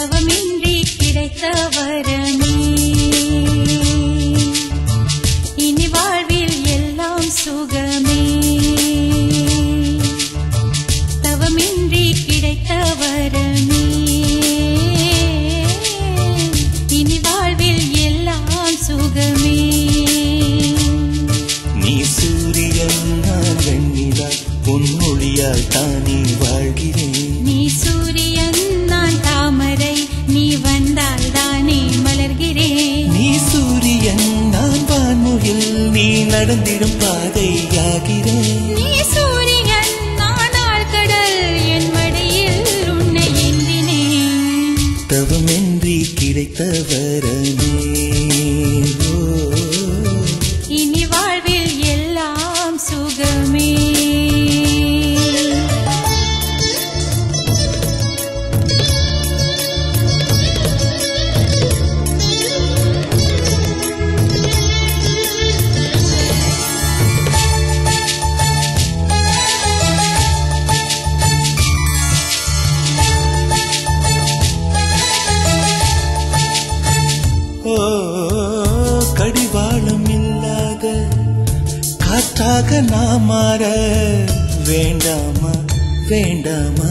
தவமின்றி கிடைத்த வரமே இனி வாழ்வில் எல்லாம் சுகமே தவமின்றி கிடைத்த வரமே இனி வாழ்வில் எல்லாம் சுகமே நீ சூரியன் நான் வெண்ணிலா உன் மொழியால் தானே வாழ்கிறேன் நீ சூரியன் நான் தாமரை நீ வந்தால் தானே மலர்கிறேன் நீ சூரியன் நான் வான்முகில் நீ நடந்திடும் பாதையாகிறேன் நீ சூரியன் நானால் கடல் என் மடியில் உன்னை ஏந்தினேன் தவமின்றி கிடைத்த வரமே ஓ, இனி வாழ்வில் எல்லாம் சுகமே ஓ கடிவாளம் இல்லாத காற்றாக நான் மாற வேண்டாமா வேண்டாமா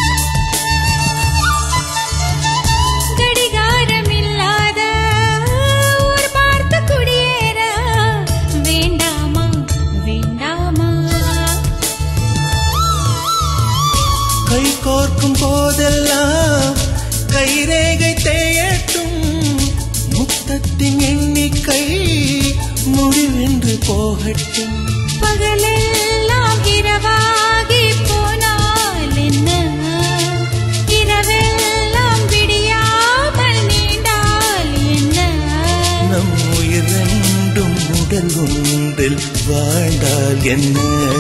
கடிகாரமில்லாத ஊர் பார்த்து குடியேற வேண்டாமா வேண்டாமா கை கோர்க்கும் போதெல்லாம் கைரேகை தேயட்டும் முத்தத்தின் எண்ணிக்கை முடிவென்று போகட்டும் பகலெல்லாம் இரவாகி போனால் என்ன இரவெல்லாம் விடியாமல் நீண்டால் என்ன நம் உயிர் ரெண்டும் உடல் ஒன்றில் வாழ்ந்தால் என்ன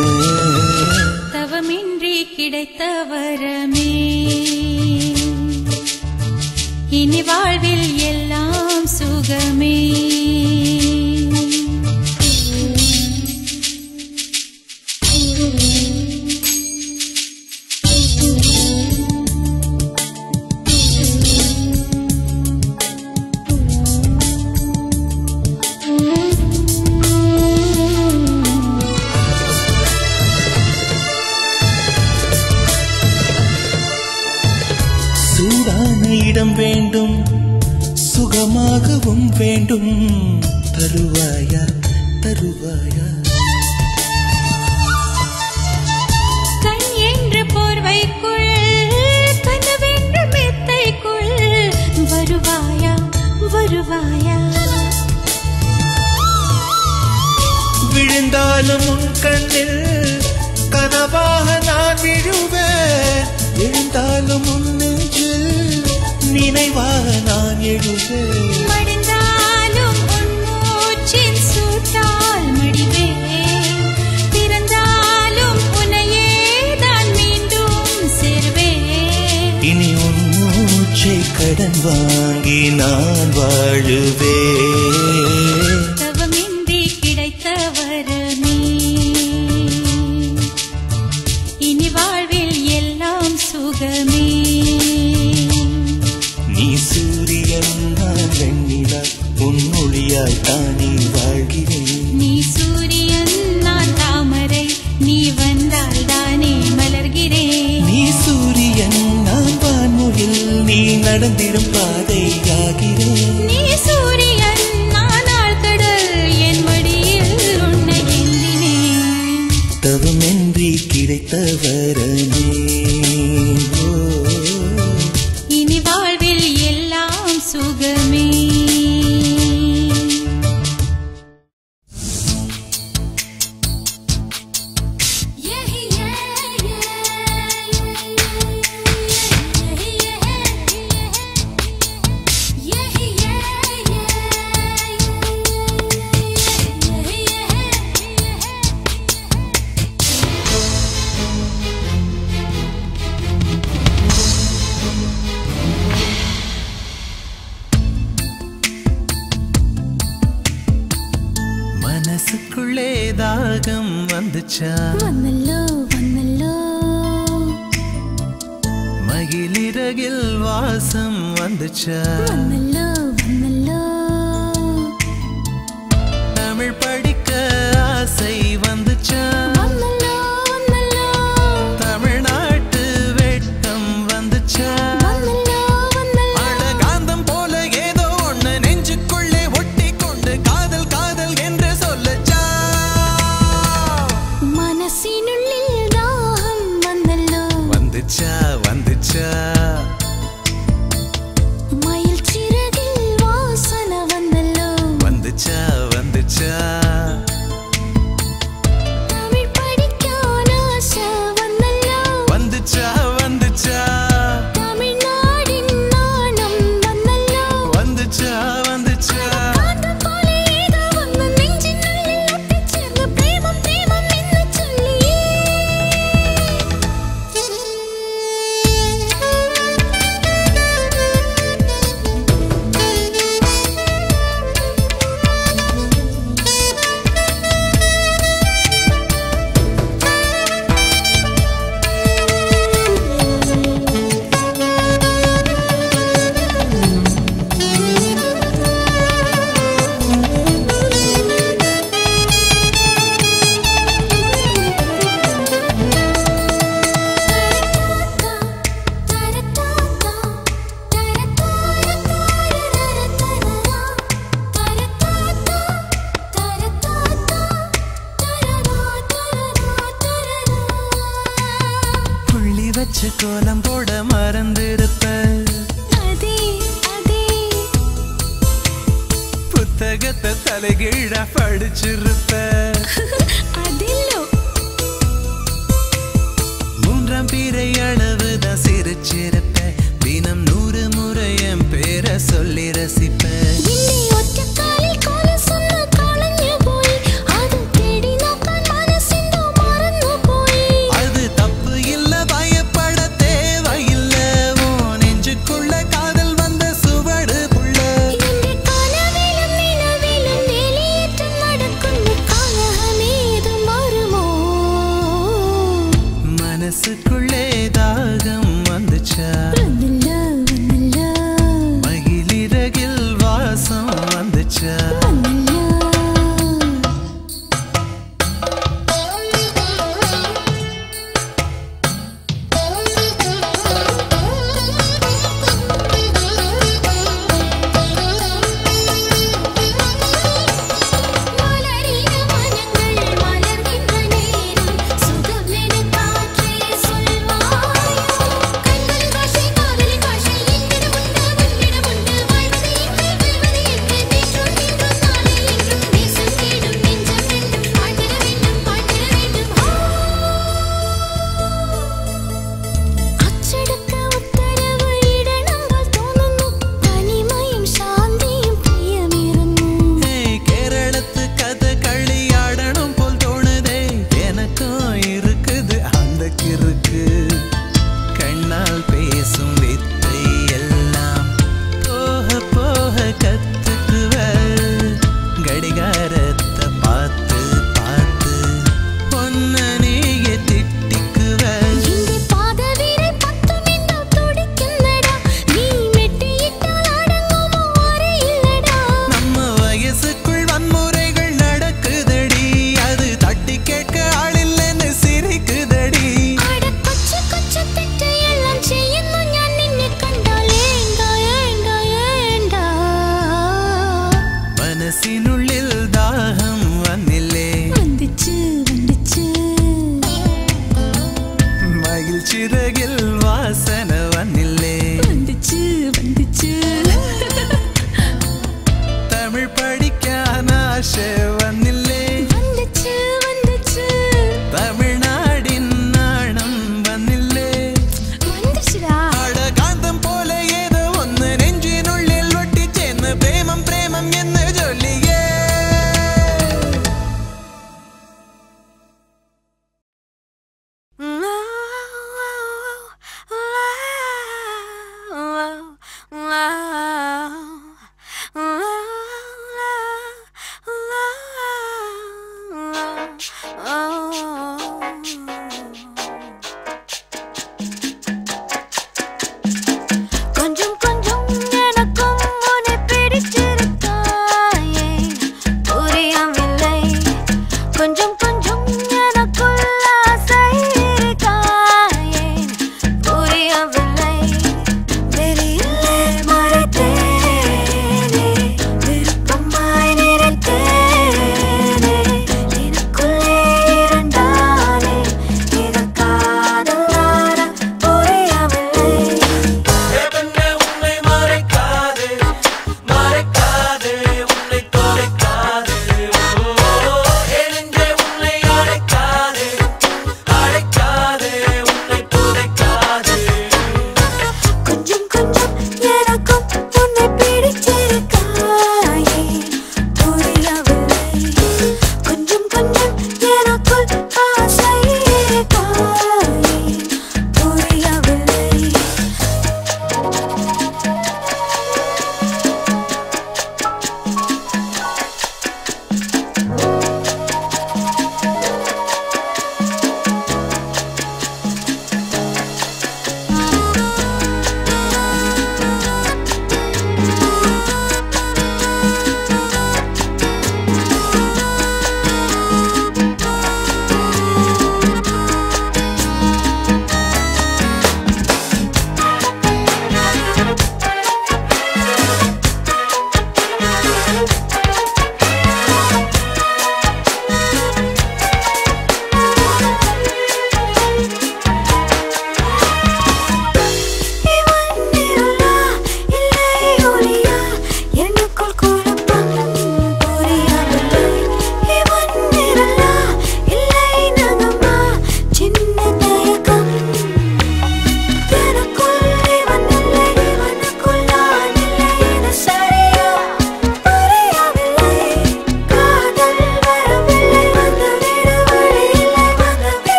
தவமின்றி கிடைத்த வரமே இனி வாழ்வில் எல்லாம் சுகமே சூடான இடம் வேண்டும் சுகமாகவும் வேண்டும் தருவாயா தருவாயா கண் என்ற போர்வைக்குள் கனவென்ற மெத்தைக்குள் வருவாயா வருவாயா விழுந்தாலும் உன் கண்ணில் கனவாக நான் விழுவேன் எழுந்தாலும் உன் நெஞ்சில் நினைவாக நான் எழுவேன் மடிந்தாலும் உன் மூச்சின் சூட்டால் மடிவேன் பிறந்தாலும் உன்னையே தான் மீண்டும் சேர்வேன் இனி உன் மூச்சை கடன் வாங்கி நான் வாழுவேன் தவமின்றி கிடைத்த வரமே இனி வாழ்வில் எல்லாம் சுகமே நீ சூரியன் நான் வெண்ணிலா உன் மொழியால் தானே வாழ்கிறேன் நீ சூரியன் நான் தாமரை நீ வந்தால் தானே மலர்கிறேன் நீ சூரியன் நான் வான்முகில் நீ நடந்திடும் பாதையாகிறேன் நீ சூரியன் நானால் கடல் என் மடியில் உன்னை ஏந்தினேன் தவமின்றி கிடைத்த வரமே ஓ, இனி வாழ்வில் எல்லாம் சுகமே மனசுக்குள்ளே தாகம் வந்துச்சா வந்தல்லோ வந்தல்லோ மயிலிறகில் வாசம் வந்துச்சா வந்தல்லோ வந்தல்லோ தமிழ் படிக்க ஆசை வந்துச்சா வந்தல்லோ வந்தல்லோ தமிழ்நாட்டு வெட்கம் வந்துச்சா வந்தல்லோ வந்தல்லோ அழகாந்தம் போல ஏதோ ஒண்ணு நெஞ்சுக்குள்ளே ஒட்டி கொண்டு காதல் காதல் என்று சொல்லச்சா மனசினுள்ளில் தாகம் வந்தல்லோ வந்துச்சா வந்துச்சா மயில் சிறகில் வாசன வந்தல்லோ வந்துச்சா வந்துச்சா தமிழ் படிக்கான ஆசை வந்தல்லோ வந்துச்சா வந்துச்சா தமிழ்நாடின் நாணம் வந்தல்லோ வந்துச்சா வந்துச்சா காத்து போல ஏதோ ஒன்று நெஞ்சினுள்ளில் ஒட்டிச் சேர்ந்து பிரேமம் பிரேமம் என்று புள்ளி வச்சு கோலம் போட மறந்திருப்ப அதே அதே புத்தகத்தை தலைகீழ படிச்சிருப்ப அதில்லோ மூன்றாம் பீரை அளவுதான் சிரிச்சிருப்ப தினம் நூறு முறை என் பேரை சொல்லி ரசிப்ப இன்னி ஒற்ற காலில் கோல சொன்ன காலஞ்சு போய் அது தேடி நோக்கான் மனசிந்தோ மறந்து போய் அது தப்பு இல்ல பயப்பட தேவையில்ல உன் நெஞ்சுக்குள்ள காதல் வந்த சுவடு புள்ள எங்கே கனவிலும் நிலவிலும் வெளியேற்றம் நடக்கும் காலகமேது மாறுமோ மனசுக்குள்ளே தாகம் வந்துச்சா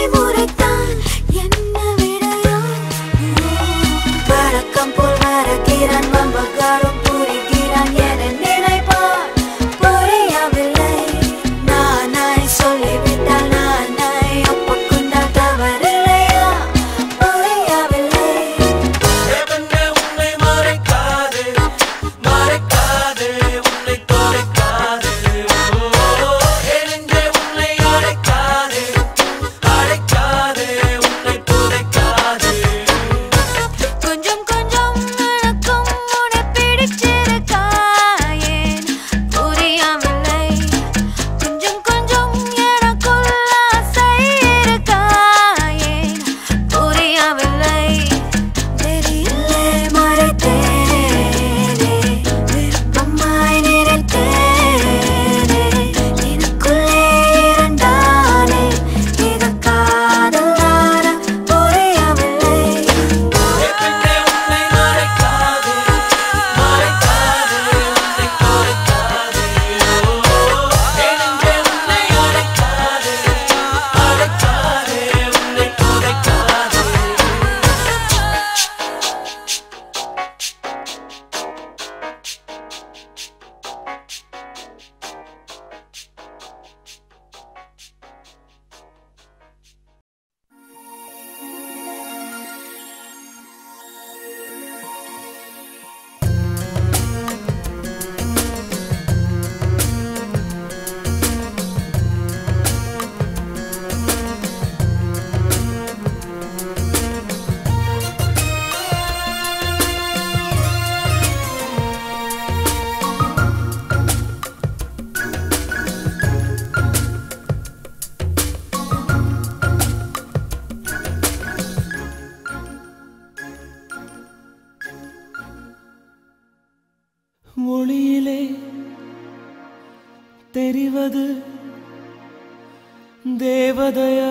முறைத்தான் என்ன விடையாய் வழக்கம் போல் மறக்கிறான் வம்பக்காரும் புரிகிறான் என நினைப்பான் புரியவில்லை நானாய் சொல்லிவிட்டால் நானாய் ஒப்புக்கொண்டால் தவறில்லையா புரியவில்லை தேவனே உன்னை மறைக்காதே மறைக்காதே உன்னை தொலைக்காதே ஓ எரிஞ்சே உன்னை அழைக்காதே அழைக்காதே உன்னை புதைக்காதே கொஞ்சம் கொஞ்சம் எனக்கும் உன்னை பிடிச்சிருக்கா ஏன் புரியவில்லை கொஞ்சம் கொஞ்சம் எனக்குள்ள ஆசை இருக்கா ஏன் புரியவில்லை தெரியலே மறைத்தேனே விருப்பமாய் நிறைத்தேனே எனக்குள்ளே இரண்டானே இது காதல் தானா புரியவில்லை தேவனே உன்னை மறைக்காதே மறைக்காதே உன்னை தொலைக்காதே ஓ எரிஞ்சே உன்னை அழைக்காதே அழைக்காதே உன்னை புதைக்காதே மொழியிலே தெரிவது தேவதையா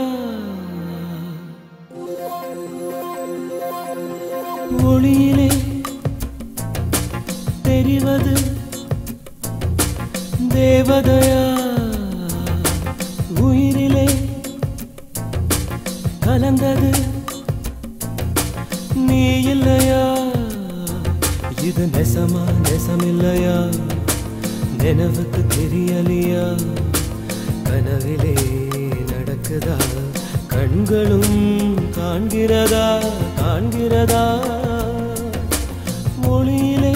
ஒளியிலே தெரிவது தேவதையா உயிரிலே கலந்தது நீ இல்லையா இது நெசமா நெசமில்லையா நினைவுக்கு தெரியலையா கனவிலே நடக்குதா கண்களும் காண்கிறதா காண்கிறதா மொழியிலே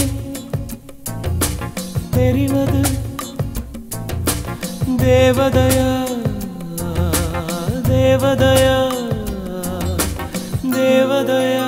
தெரிவது தேவதையா தேவதையா தேவதையா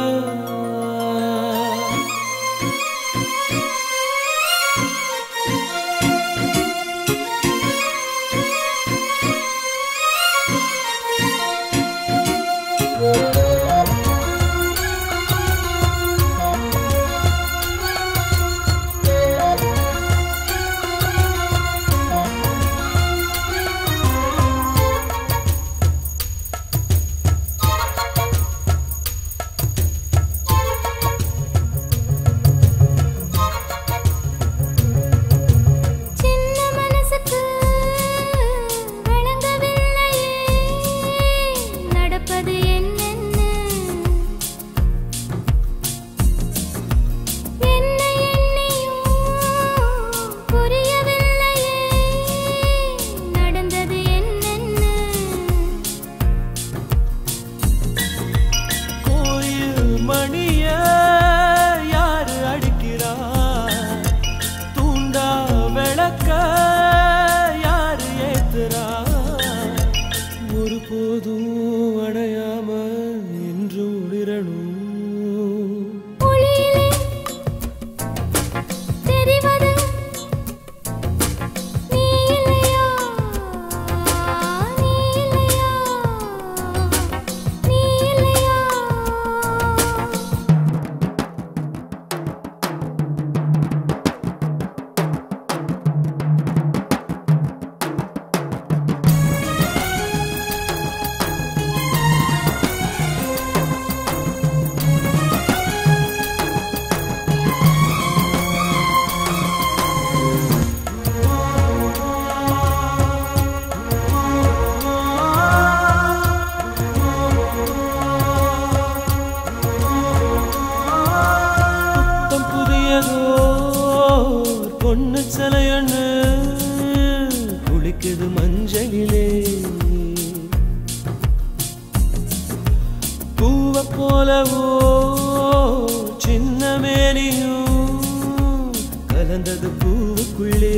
பூவ போலவோ சின்ன மேனியும் கலந்தது பூவுக்குள்ளே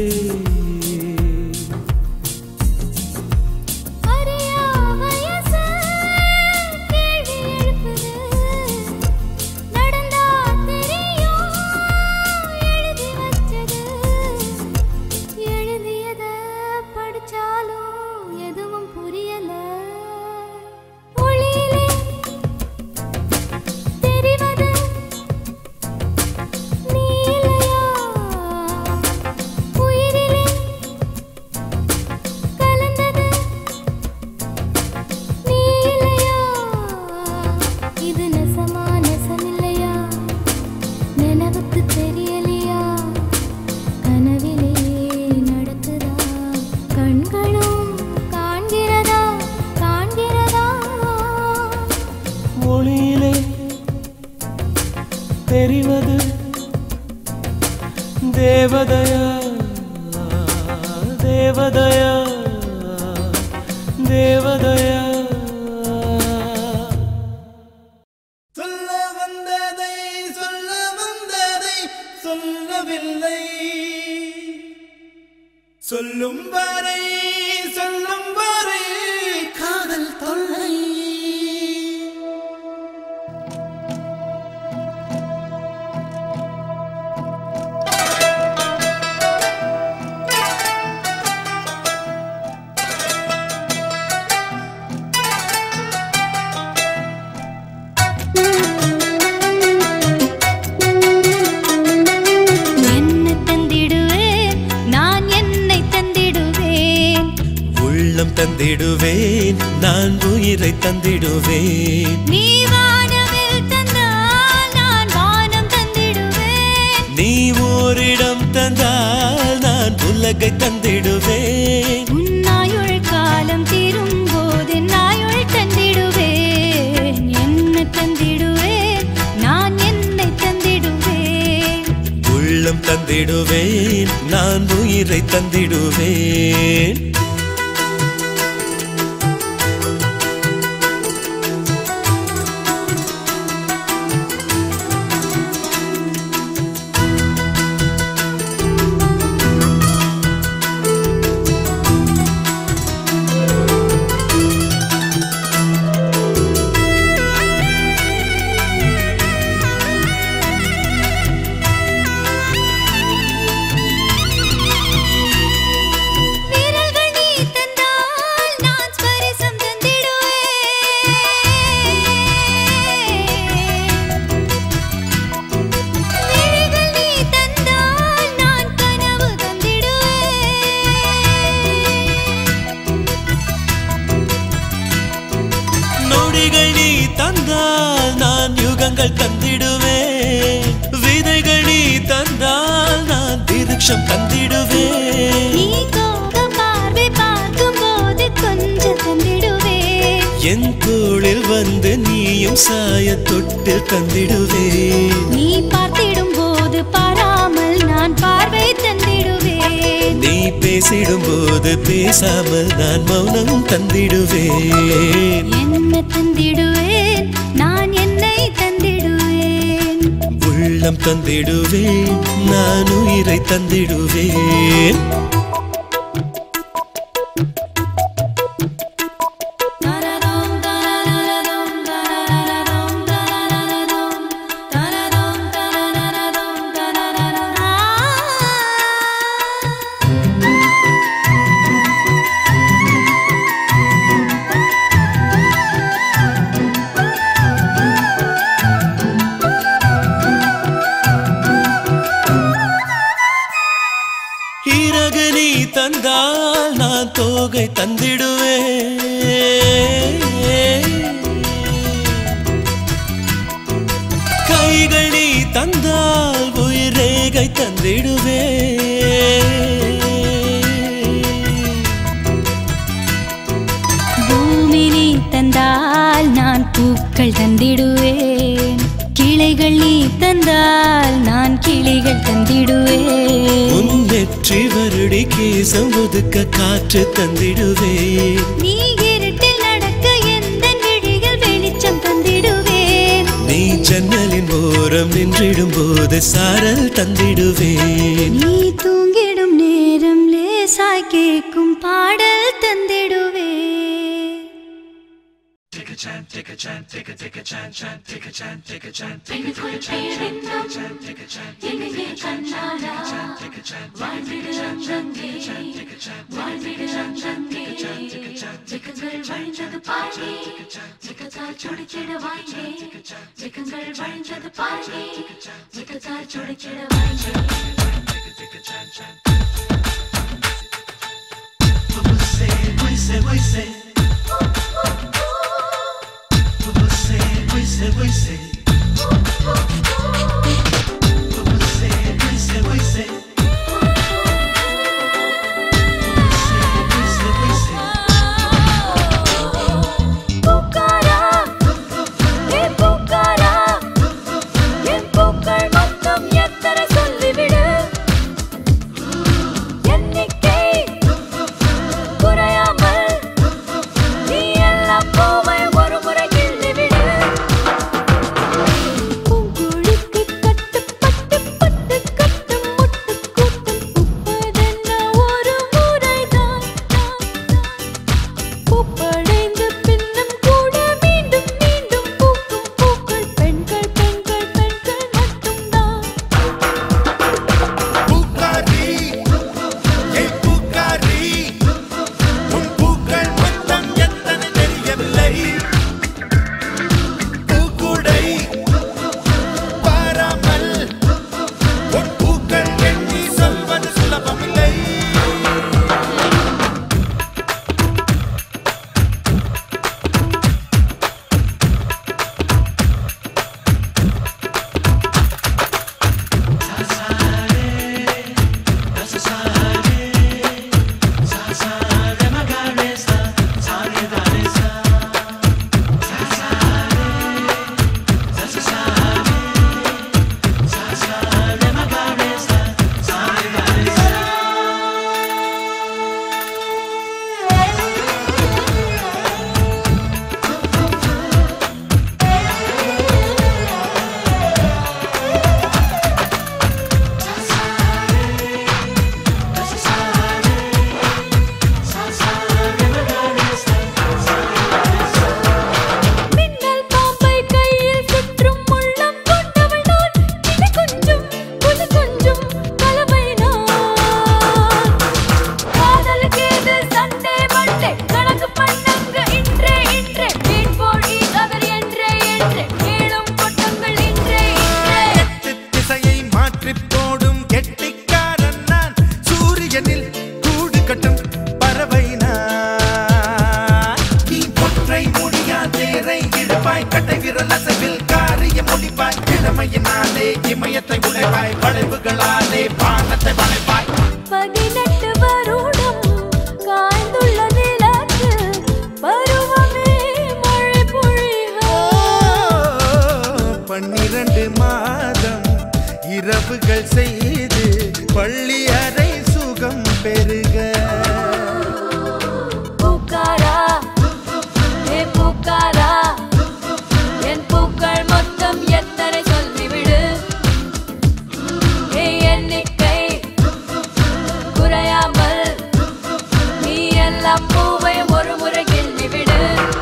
அறியா வயசு கேள்வி எழுப்புது நடந்தா தெரியும் எழுதி வச்சது எழுதியத படிச்சாலும் எதுவும் புரியல ஒளியிலே தெரிவது நீ இல்லையா உயிரிலே கலந்தது நீ இல்லையா இது நெசமா நெசமில்லையா நினைவுக்கு தெரியலையா கனவிலே நடக்குதா கண்களும் காண்கிறதா காண்கிறதா ஒளியிலே தெரிவது தேவதயா தேவதயா தேவதயா சொல்ல வந்ததை சொல்ல வந்ததை சொல்லவில்லை சொல்லும் வரை சொல்லும் வரை காதல் தொல்லை என்ன தந்திடுவேன் நான் என்னை தந்திடுவேன் உள்ளம் தந்திடுவேன் நான் உயிரை தந்திடுவேன் நீ வானவில் தந்தால் நான் வானம் தந்திடுவேன் நீ ஓரிடம் தந்தால் நான் உலகை தந்திடுவேன் உன்னாயுள் காலம் தீரும் போது நாயுள் தந்திடுவேன் என்ன தந்திடுவேன் நான் என்னை தந்திடுவேன் உள்ளம் தந்திடுவேன் நான் உயிரை தந்திடுவேன் விரல்கள் நீ தந்தால் நான் ஸ்பரிசம் தந்திடுவேன் விழிகள் நீ தந்தால் நான் கனவு தந்திடுவேன் நொடிகள் நீ தந்தால் நான் யுகங்கள் தந்திடுவேன் விதைகள் நீ தந்தால் நான் திருக்ஷம் தந்திடுவேன் நீ கோப பார்வை பார்க்கும்போது கொஞ்சம் தந்திடுவேன் என் தோளில் வந்து நீயும் சாய தொட்டில் தந்திடுவேன் நீ பார்த்திடும் போது பாராமல் நான் பார்வை தந்திடுவேன் நீ பேசிடும்போது பேசாமல் நான் மௌனம் தந்திடுவேன் என்ன தந்திடுவேன் நான் என்னை தந்திடுவேன் உள்ளம் தந்திடுவேன் நான் உயிரை தந்திடுவேன் தரதோம் தரதரதோம் தரதரதோம் தரதரதோம் தரதோம் தரதரதோம் தரதரதா இறகு நீ தந்தால் நான் தோகை தந்திடுவேன் கைகள் நீ தந்தால் உயிரேகை தந்திடுவேன் பூமி நீ தந்தால் நான் பூக்கள் தந்திடுவேன் கிளைகள் நீ தந்தால் நான் கிளிகள் தந்திடுவேன் உன் நெற்றி வருடி கேசம் ஒதுக்க காற்று தந்திடுவேன் நீ இருட்டில் நடக்க எந்த விழிகள் வெளிச்சம் தந்திடுவேன் நின்றிடும் போது சாரல் தந்திடுவேன் நீ தூங்கிடும் நேரம் லேசாய் கேட்கும் பாடல் தந்திடுவே பெண்ணுக்குள் பேரென்றும் எங்கையே கண்ணாடா வாழ்ந்திடு அங்கங்கே வாழ்ந்திடு அங்கங்கே ஜெகங்கள் வழிந்தது பாருங்கே ஜெகத்தால் சுடிச்சிட வாங்கே ஜெகங்கள் வழிந்தது பாருங்கே ஜெகத்தால் சுடிச்சிட வாங்கே பூக்காரா ஏ பூக்காரா என் பூக்கள் மொத்தம் எத்தனை சொல்லிவிடு எண்ணிக்கை குறையாமல் நீ எல்லாம் பூவை ஒரு முறை கிள்ளிவிடு பூங்குழிக்கு கட்டுப்பட்டு பட்டு கட்டும் முட்டு கூட்டம் பூப்பதென்ன ஒரு முறைதான் பூப்படைந்து பின்னும் கூட மீண்டும் மீண்டும் பூக்கும் பூக்கள் பெண்கள் பெண்கள் பெண்கள் மட்டும்தான் பூக்காரி ஏய் பூக்காரி உன் பூக்கள் மொத்தம் எத்தனை தெரியவில்லை பூக்குடை பாராமல் உன் பூக்கள் எண்ணி சொல்வது சுலபமில்லை மின்னல் பாம்பை கையில் சுற்றும் உள்ளம் கொண்டவள் நான் இது கொஞ்சம் புது கொஞ்சம் கலவை நான் காதலுக்கு இது சண்டே மண்டே கணக்கு பண்ணங்க இன்றே இன்றே மீன் போடி அவர் என்றே என்றே கேளும் கொட்டங்கள் இன்றே இன்றே எட்டு திசையை மாற்றிப் போடும் கெட்டிக்காரன் நான் சூரியனில் கூடு கட்டும் பறவை நான் நீ ஒற்றை முடியா தேரை இழுப்பாய் கட்டை விரல் அசைவில் காரிய முடிப்பாய் இளமையினாலே இமயத்தை உழைப்பாய் வளைவுகளாலே பானத்தை வளைப்பாய் பதினெட்டு வருடம் காய்ந்துள்ள நிலத்து பருவமே மழை பொழிக பன்னிரண்டு மாதம் இரவுகள் செய்து பள்ளி அறை சுகம் பெருக பூக்காரா ஏ பூக்காரா என் பூக்கள் மொத்தம் எத்தனை சொல்லிவிடு ஏ எண்ணிக்கை குறையாமல் நீ எல்லாம் பூவை ஒரு முறை கிள்ளிவிடு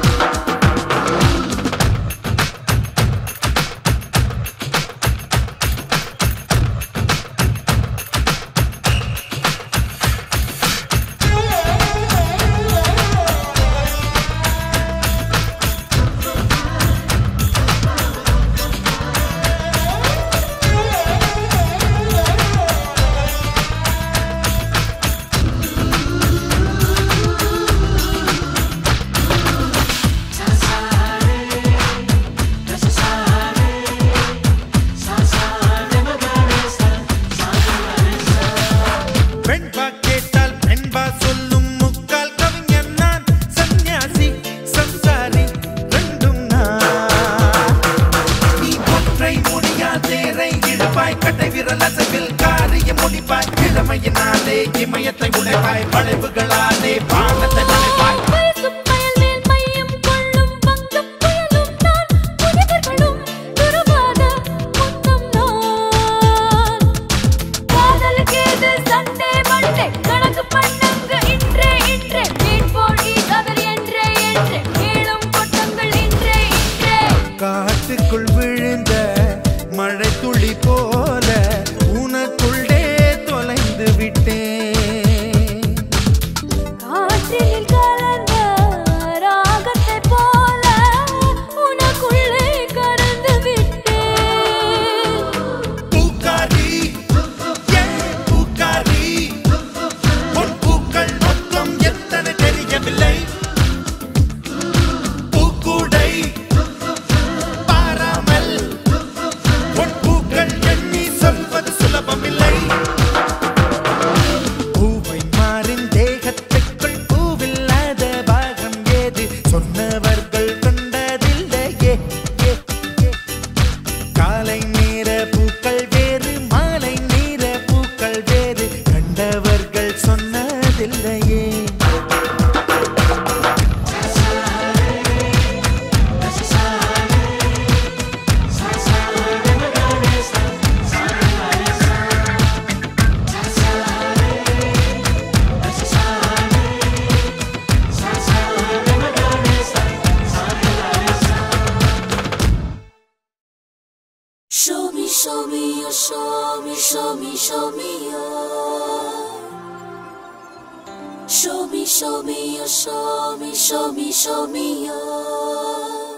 பெண்பா கேட்டால் பெண்பா சொல்லும் முக்கால் கவிஞர் நான் சந்நியாசி சம்சாரி ரெண்டும் நான் நீ ஒற்றை முடியா தேரை இழுப்பாய் கட்டை விரல் அசைவில் காரிய முடிப்பாய் இளமையினாலே இமயத்தை உழைப்பாய் வளைவுகளாலே பானத்தை வளைப்பாய் வயசும் பயல் மேல் மையம் கொள்ளும் பங்கம் புயலும் நான் முனிவர்களும் துருவாத முத்தம் காட்டுக்குள் விழுந்த மழை துளி போல உனக்குள்ளே தொலைந்து விட்டேன் காற்றினில் கலந்த ராகத்தை போல உனக்குள்ளே கறந்து விட்டேன் பூக்காரி என் பூக்காரி உன் பூக்கள் மொத்தம் எத்தனை தெரியவில்லை பூக்கூடை பாராமல் உன் பூக்கள் எண்ணி சொல்வது சுலபமில்லை பூவை மாறின் தேகத்துக்குள் பூவில்லாத பாகம் ஏது சொன்னவர்கள் கண்டதில்லையே ஏ, ஏ. காலை நேர பூக்கள் வேறு மாலை நேர பூக்கள் வேறு கண்டவர்கள் சொன்னதில்லையே Show me, show me, you show me, show me, show me, oh. Show me, show me, you show me, show me, show me, oh.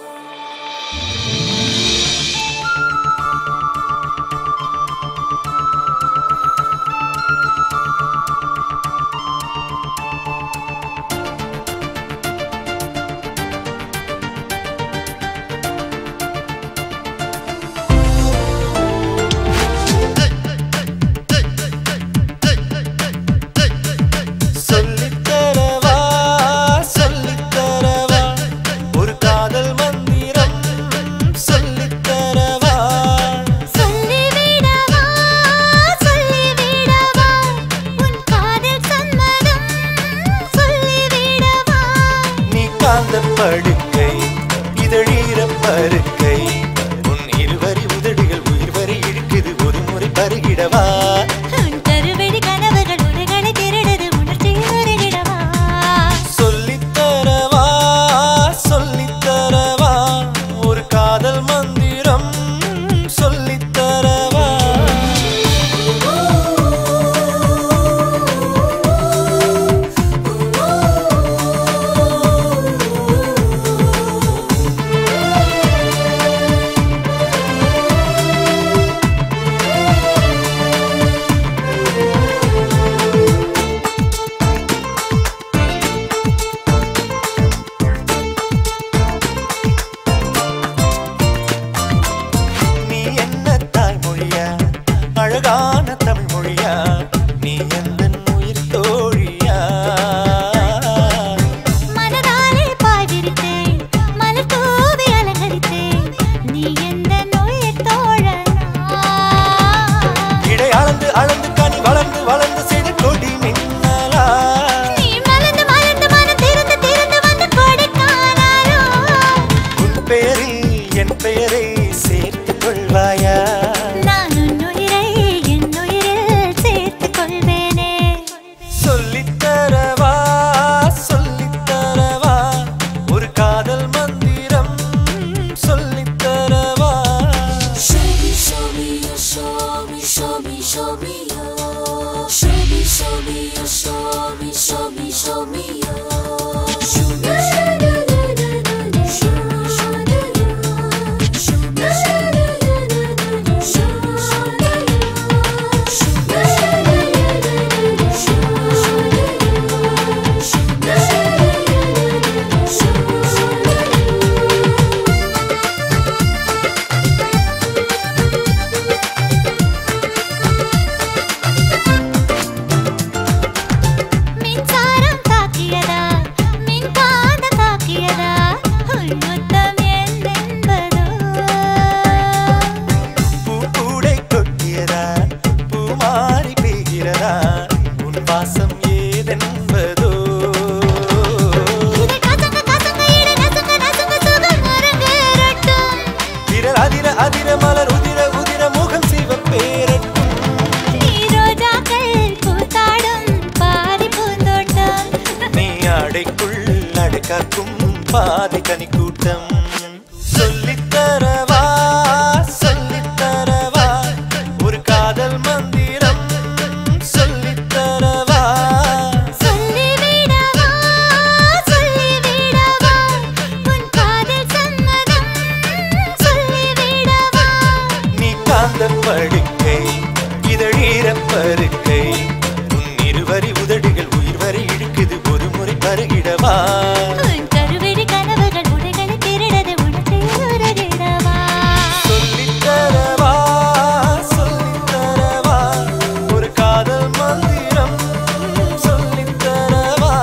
சொல்லித்தரவா சொல்லித்தரவா ஒரு காதல் மந்திரம் சொல்லித்தரவா சொல்லிவிடவா சொல்லிவிடவா உன் காதல் சம்மதம் சொல்லிவிடவா நீ காந்த படுக்கை இதழீர பருக்கை உன் இருவரி உதடுகள் உயிர் வரை இழுக்குது ஒரு முறை பருகிடவா உன் கருவெடி கனவுகள் உலகளை திருடுது உணர்ச்சியில் உருகிடவா சொல்லித்தரவா சொல்லித்தரவா ஒரு காதல் மந்திரம் சொல்லித்தரவா நீ என்ன தாய்மொழியா அழகான தமிழ் மொழியா நீ எந்த உயிர் தோழியா மனதாலே பாய்விரித்தேன் மலர் தூவி அலங்கரித்தேன் நீ எந்த நோய் தோழனா இடை அளந்து அளந்து கனி வளர்ந்து வளர்ந்து செய்த கொடி மின்னலா நீ மலர்ந்து மலர்ந்து மனம் திறந்து திறந்து வந்து கொடைக்கானாலோ உன் பெயரில் என் பெயரை சேர்த்துக் கொள்வாயா நான் உன் உயிரை என் உயிரில் சேர்த்துக் கொள்வேனே சொல்லித்தரவா சொல்லித்தரவா ஒரு காதல் மந்திரம் சொல்லித்தரவா Show me, show me, oh, show me, show me, show me, oh. Show me, show me, oh, show me, show me, show me, oh. Show me, show me, show me, show me, show me, show me, show me, மின்சாரம் தாக்கியதா மின்காந்த தாக்கியதா உன் முத்தம் என்பதோ பூக்கூடை கொட்டியதா பூமாரி பெய்கிறதா உன் வாசம் ஏதென்பதோ இதை கசங்க கசங்க இட நசுங்க நசுங்க சுகம் அரங்கேறட்டும் விரல் அதிர அதிர மலர் உதிர உதிர முகம் சிவப்பேரட்டும் நீ ரோஜாக்கள் கூத்தாடும் பாதி பூந்தோட்டம் நீ அடைக்குள் அடைக்காக்கும் பாதி கனி கூட்டம் சொல்லித்தர சார்ந்த படுக்கை இதழீர பருக்கை உன் இருவரி உதடுகள் உயிர் வரை இழுக்குது ஒரு முறை பருகிடவா உன் கருவெடி கனவுகள் உடைகளை திருடது உனக்கு உருகிடவா சொல்லித்தரவா சொல்லித்தரவா ஒரு காதல் மந்திரம் சொல்லித்தரவா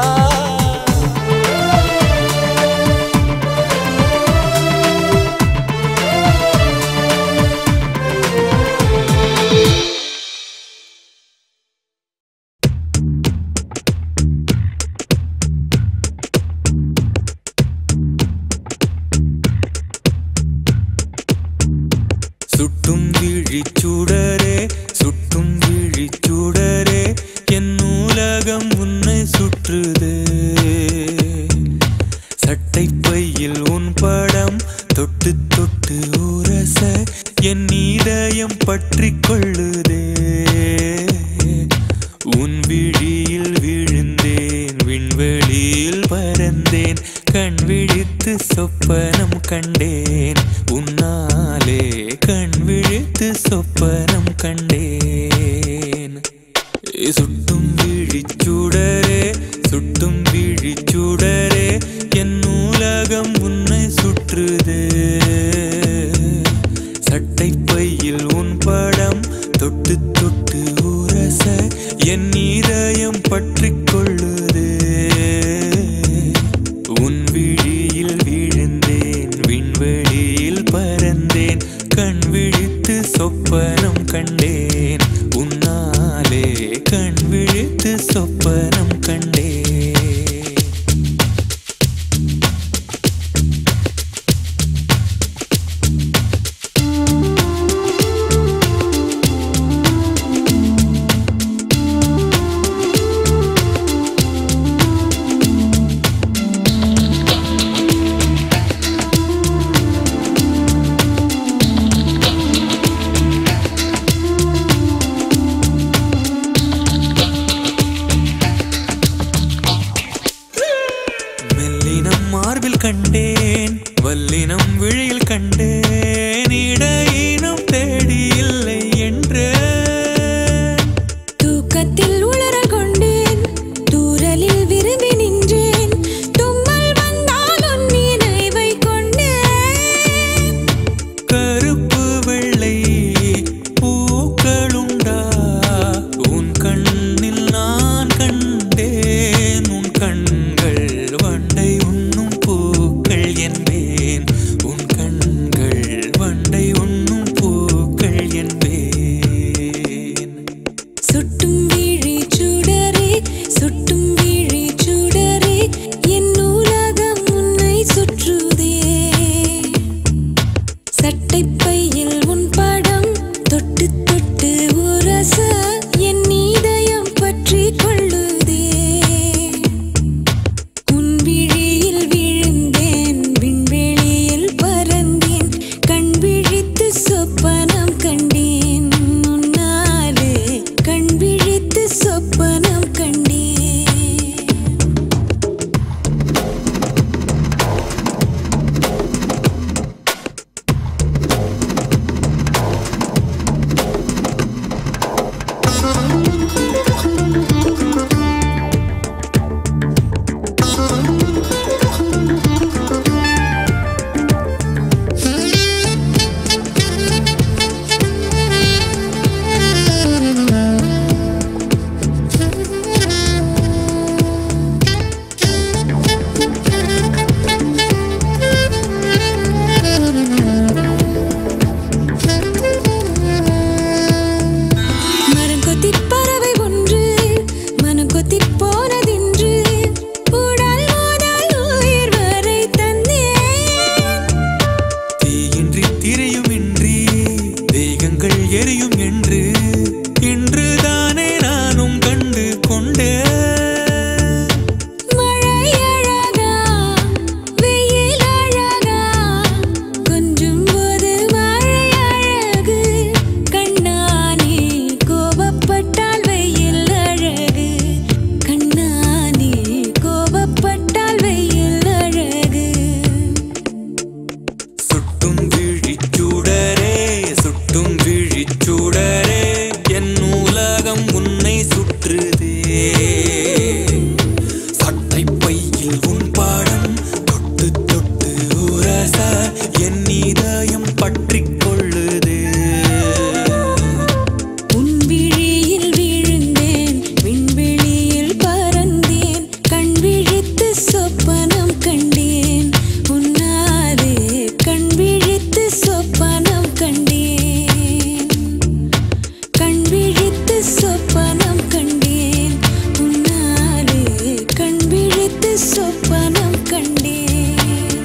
சுட்டும் விழிச்சுடரே சுட்டும் விழிச்சுடரே என் நூலகம் உன்னை சுற்றுதே சட்டை பையில் உன் படம் தொட்டு தொட்டு உரச என் இதயம் பற்றிக் கொள்ளுதே உன் விழியில் விழுந்தேன் விண்வெளியில் பறந்தேன் கண் விழித்து சொப்பனம் கண்டேன் உன்னாலே கண் விழித்து சொப்பனம் கண்டேன் சுட்டும் விழிச்சுடரே சுட்டும் விழிச்சுடரே என் நூலகம் உன்னை சுற்றுதே சட்டை பையில் உன் படம் தொட்டு தொட்டு உரச என் இதயம் பற்றிக் கொள்ளுதே உன் விழியில் விழுந்தேன் விண்வெளியில் பறந்தேன் கண் விழித்து சொப்பனம் கண்டேன் உன்னாலே கண் விழித்து சொப்பனம் கண்டேன் சொப்பனம் கண்டேன் கண் விழித்து சொப்பனம் கண்டேன் உன்னாலே கண் விழித்து சொப்பனம் கண்டேன்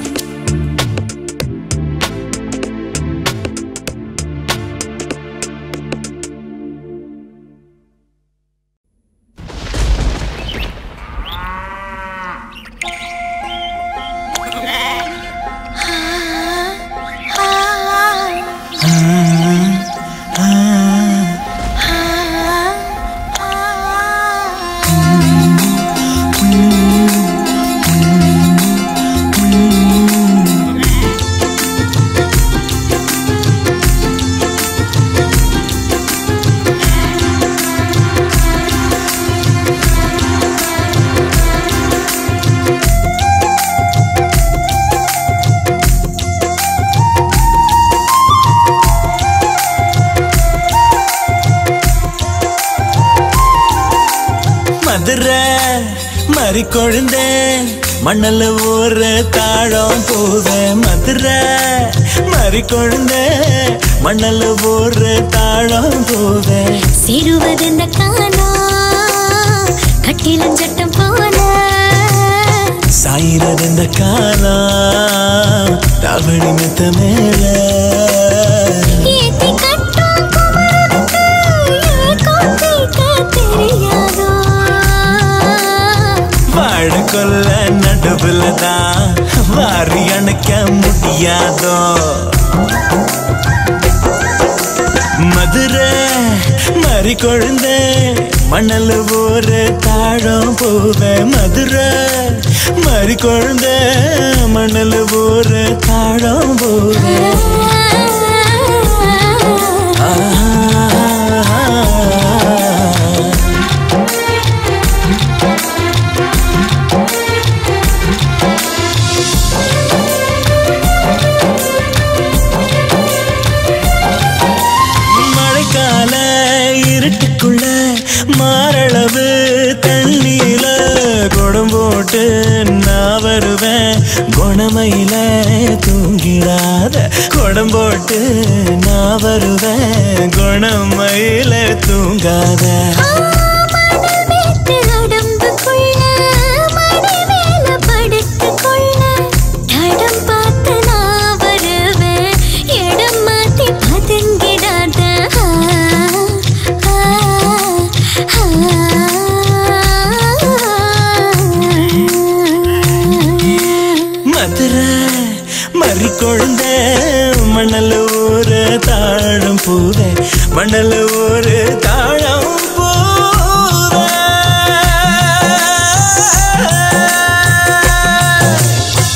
மதுரை மறி கொழுந்த மணல ஊற தாழம் போவ மதுரை மறி கொழுந்த மணல ஊற தாழம் போவ சேருவதெந்த காலா கட்டிலஞ்சட்டம் போல சாயிரது இந்த காலம் தவணி மெத்த மேல ஏத்தி கட்டும் குமரனுக்கு ஏக்கம் தீர்க்க தெரியாதோ வாழ கொல்ல நடுவுல தான் வாரி அணைக்க முடியாதோ மதுரை மறி கொழுந்த மணல் ஊர தாழம் போவ மதுரை மறி கொழுந்த மணல் ஊர தாழம் போவ ஆ மழைக்கால இருட்டுக்குள்ள மாரளவு தண்ணியில குடம் போட்டு நான் வருவேன் குணமையில தூங்கிடாத குடம் போட்டு நான் வருவேன் குணமையில தூங்காத மனமேத்து உடம்புக்குள்ள மடி மேல படுத்துக்கொள்ள தடம் பார்த்து நான் வருவேன் இடம் மாத்தி பதுங்கிடாத ஆ, ஆ, ஆ. மதுரை மறி கொழுந்த மணல் ஊர தாழம் பூவ மணல் ஊர தாழம் பூவ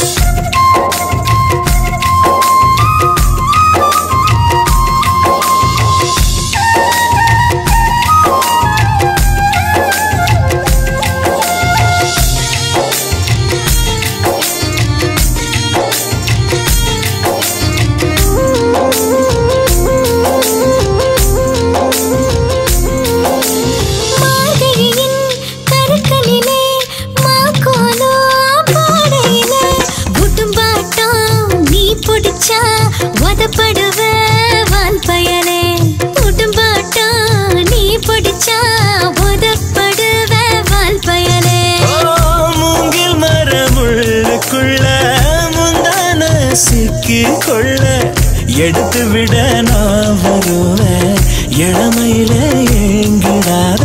மார்கழியின் கருக்களிலே மாக்கோலோ பாடையிலே உடும்பாட்டம் நீ பிடிச்சா உதப்படுவ வான் பயலே உடும்பாட்டம் நீ பிடிச்சா உதப்படுவ வான் பயலே மூங்கில் மரமுள்ளுக்குள்ள முந்தான சிக்கி கொள்ள எடுத்து விட நான் வருவேன் இளமையில ஏங்கிடாத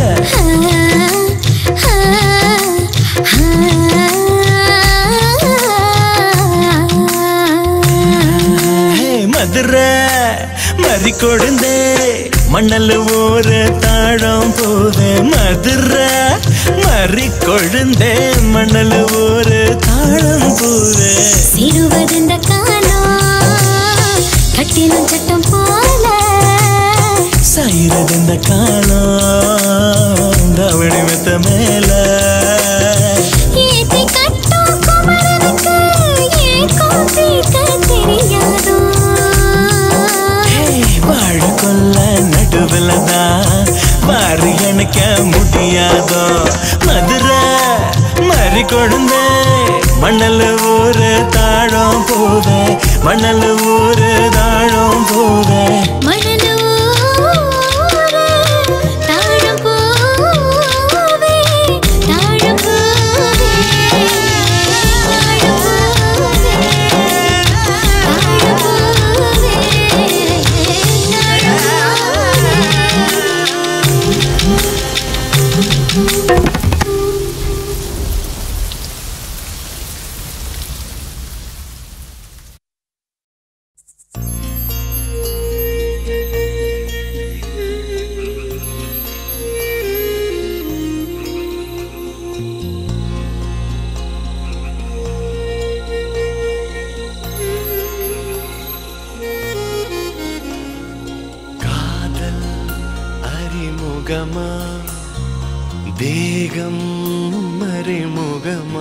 ஹே, மதுரை மறி கொழுந்தே மணல் ஊர தாழம் போவே மதுரை மறி கொழுந்தே மணல் ஊர தாழம் போவே சிறுவதெந்த காலம் கட்டிலும் சட்டம் போல சாயிரது இந்த காலம் தவணி மெத்த மேல ஏத்தி கட்டும் குமரனுக்கு ஏக்கம் தீர்க்க தெரியாதோ ஹே, வாழ கொல்ல நடுவில் தான் மாறி அணைக்க முடியாதோ மதுரை மறி கொழுந்த மணல் ஊரு தாழம் போவே மணல் ஊரு தாழம் அறிமுகமா தேகம் மறைமுகமா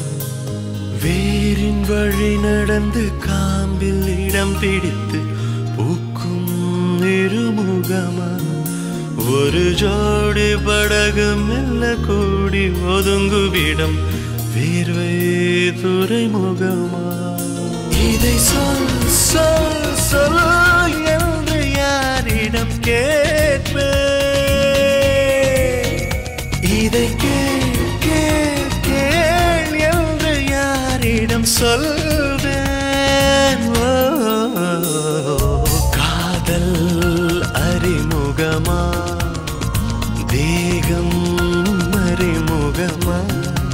வேரின் வழி நடந்து காம்பில் இடம் பிடித்து பூக்கும் இருமுகமா ஒரு ஜோடி படகு மெல்ல கூடி ஒதுங்குவிடம் வேர்வை துறைமுகமா இதை சொல் சொல் சொல் என்று யாரிடம் கேட்பேன் இதை கேள் கேள் கேள் என்று யாரிடம் சொல்வேன் ஓ, காதல் அறிமுகமா தேகம் அறிமுகமா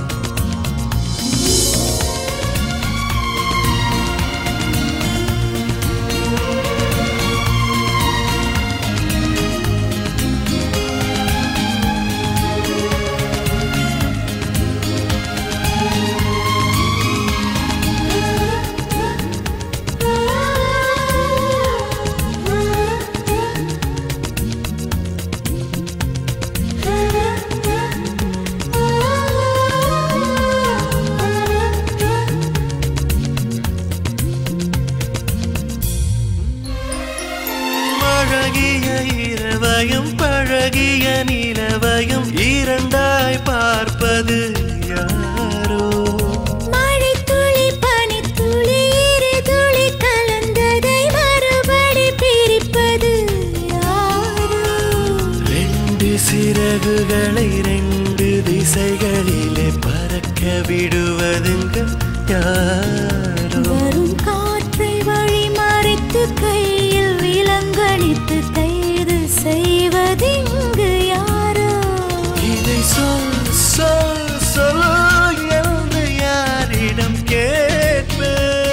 அழகிய இரவையும் பழகிய நிலவையும் இரண்டாய் பார்ப்பது யாரோ மழைத்துளி பனித்துளி இரு துளி கலந்ததை மறுபடி பிரிப்பது யாரோ ரெண்டு சிறகுகளை ரெண்டு திசைகளிலே பறக்க விடுவதுங்க யாரோ வரும் காற்றை வழி மறைத்து கையில் விலங்கடித்து கைது செய்வதிங்கு யாரோ இதை சொல் சொல் சொல் என்று யாரிடம் கேட்பேன்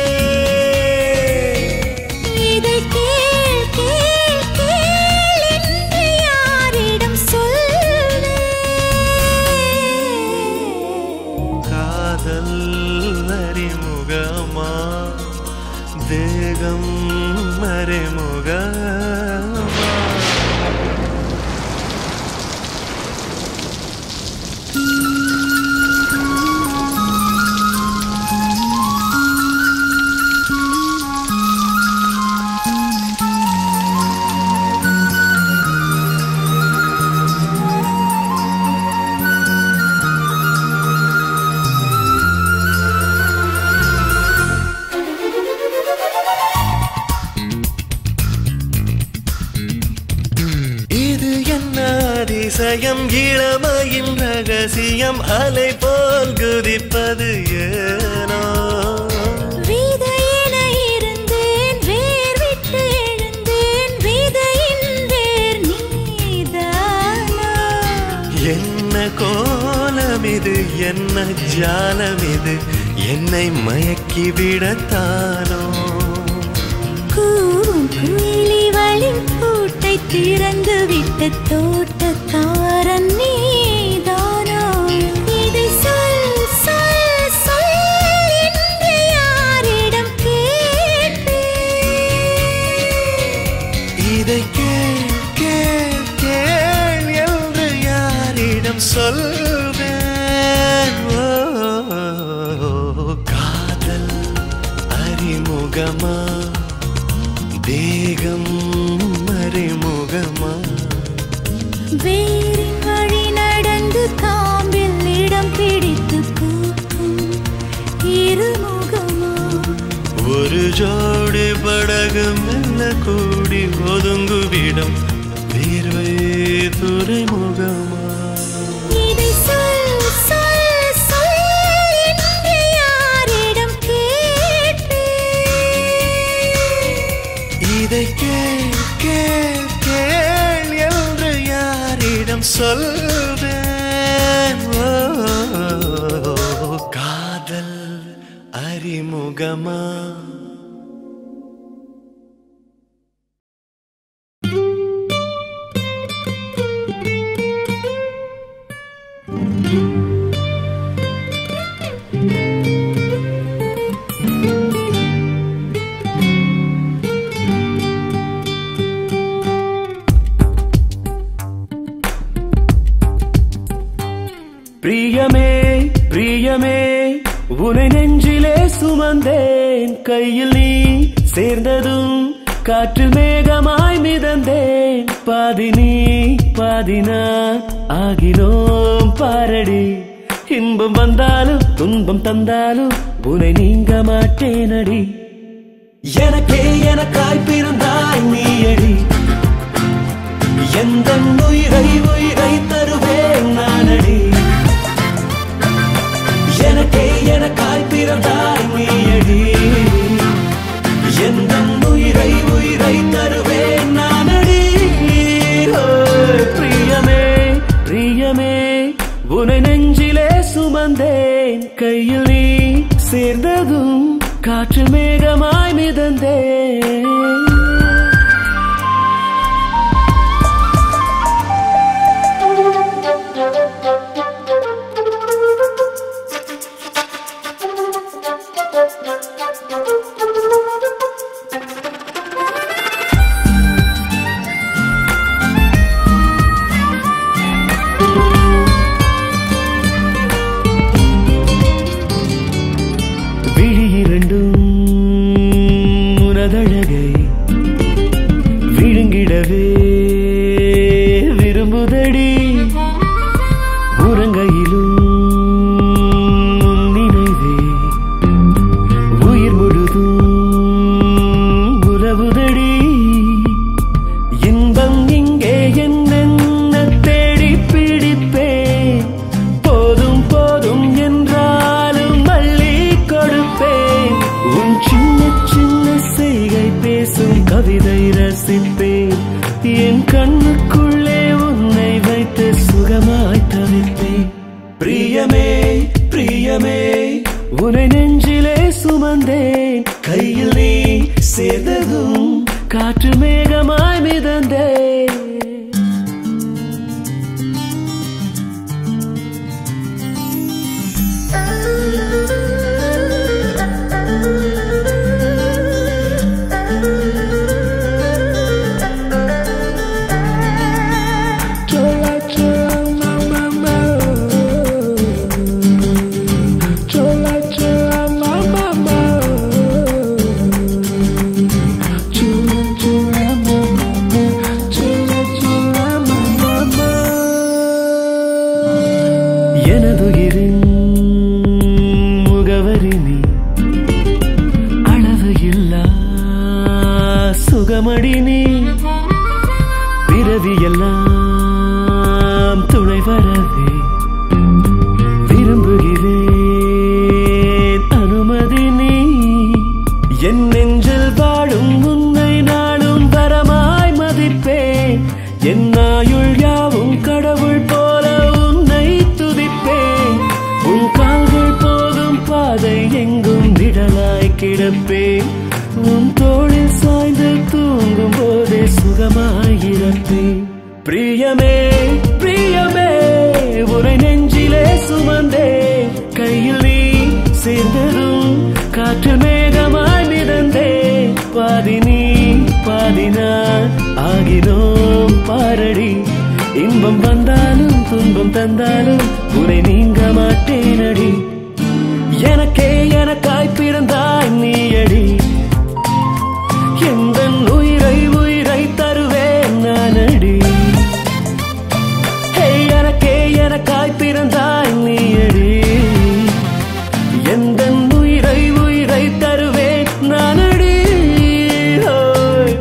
இதை கேள் கேள் கேள் என்று யாரிடம் சொல்வேன் காதல் அறிமுகமா தேகம் மறைமுகமா இது என்ன அதிசயம் இளமையின் ரகசியம் அலை போல் குதிப்பது ஏனோ விதையென இருந்தேன் வேர் விட்டு எழுந்தேன் விதையின் வேர் நீதானா என்ன கோலம் இது என்ன ஜாலம் இது என்னை மயக்கி விடத்தானோ கூவும் குயிலிவளின் கூட்டை திறந்து விட்ட தோட்டக்காரன் நீதானா இதை சொல் சொல் சொல் என்று யாரிடம் கேட்பேன் இதை கேள் கேள் கேள் என்று யாரிடம் சொல்வேன் ஓ, காதல் அறிமுகமா தேகம் அறிமுகமா வேரின் வழி நடந்து காம்பில் இடம் பிடித்து பூக்கும் இருமுகமா ஒரு ஜோடி படகு மெல்ல கூடி ஒதுங்குவிடம் வேர்வை துறைமுகமா இதை சொல் சொல் சொல் என்று யாரிடம் கேட்பேன் இதை கேள் கேள் கேள் என்று யாரிடம் சொல்வேன் ஓ, காதல் அறிமுகமா உனை நெஞ்சிலே சுமந்தேன் கையில் நீ சேர்ந்ததும் காற்றில் மேகமாய் மிதந்தேன் பாதி நீ பாதி நான் ஆகினோம் பாரடி இன்பம் வந்தாலும் துன்பம் தந்தாலும் உனை நீங்க மாட்டேனடி எனக்கே எனக்காய் பிறந்தாய் நீயடி எந்த உயிரை உயிரை தருவேன் நானடி எனக்கே எனக்காய் பிறந்தாய் நீயடி எந்த உயிரை உயிரை தருவேன் நானடி ஓ, பிரியமே பிரியமே உனை நெஞ்சிலே சுமந்தேன் கையில் நீ சேர்ந்ததும் காற்று மேகமாய் மிதந்தேன் விழி இரண்டும் உனதழகை விழுங்கிடவே விரும்புதடி உறங்கையிலும் உன் நினைவே உயிர் முழுதும் உறவுதடி இன்பம் இங்கே என்னென்ன தேடி பிடிப்பேன் போதும் போதும் என்றாலும் மல்லி கொடுப்பேன் உன் சின்ன சின்ன செய்கை பேசும் கவிதை ரசிப்பேன் என் கண்ணுக்குள்ளே உன்னை வைத்து சுகமாய் தவிப்பேன் பிரியமே பிரியமே உனை நெஞ்சிலே சுமந்தேன் கையில் நீ சேர்ந்ததும் காற்று மேகமாய் மிதந்தேன் எனதுயிரின் முகவரி நீ அளவு இல்லா சுகமடி நீ பிறவியெல்லாம் துணை வரவே விரும்புகிறேன் அனுமதி நீ என் நெஞ்சில் வாழும் உன்னை நானும் வரமாய் மதிப்பேன் என் ஆயுள் யாவும் கடவுள் போல உன்னை துதிப்பேன் உன் கால்கள் போகும் பாதை எங்கும் விடலாய் கிடப்பேன் உன் தோளில் சாய்ந்து தூங்கும் போதே சுகமாயிருப்பேன் பிரியமே பிரியமே உரை நெஞ்சிலே சுமந்தே கையில் நீ சேர்ந்ததும் காற்று மேகமாய் மிதந்தே பாதி நீ பாதி நான் ஆகினோம் பாரடி இன்பம் வந்தாலும் துன்பம் தந்தாலும் உனை நீங்க மாட்டேனடி எனக்கே எனக்காய் பிறந்தாய் நீயடி எந்த உயிரை உயிரை தருவேன் நானடி ஹே, எனக்கே எனக்காய் பிறந்தாய் நீயடி எந்த உயிரை உயிரை தருவேன் நானடி ஹோய்.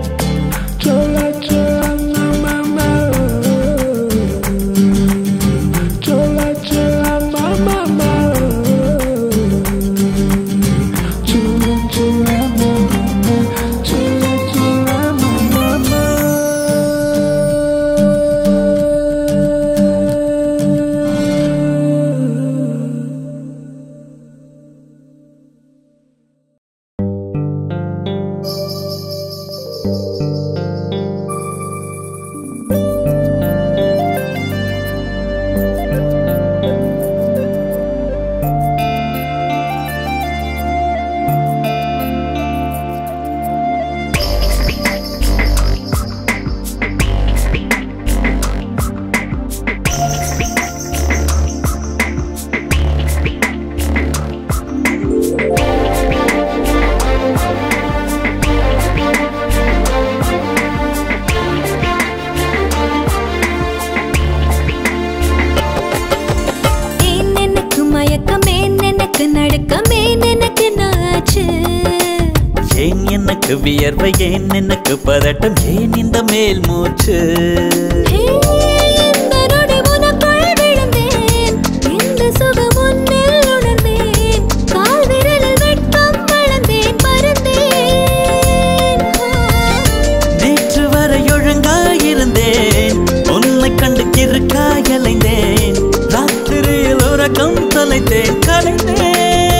எனக்கு வியர்வை ஏன் எனக்கு பதட்டம் ஏன் இந்த மேல் மூச்சு ஹே, இந்த நொடி உனக்குள் விழுந்தேன். இந்த சுகம் உன்னில் உணர்ந்தேன். கால் விரலில் வெட்கம் வளர்ந்தேன், பறந்தேன். நேற்று வரை ஒழுங்காயிருந்தேன் உன்னை கண்டு கிறுக்காய் அலைந்தேன் ராத்திரியில் உறக்கம் தொலைத்தேன் கலைந்தேன்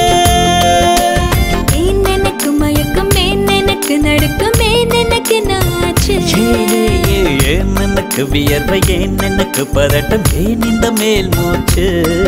ஏன் எனக்கு மயக்கம் ஏன் எனக்கு நடுக்கம் ஏன் எனக்கு நாச்சு ஏ, ஏ, ஏன் எனக்கு வியர்வை ஏன் எனக்கு பதட்டம் ஏன் இந்த மேல் மூச்சு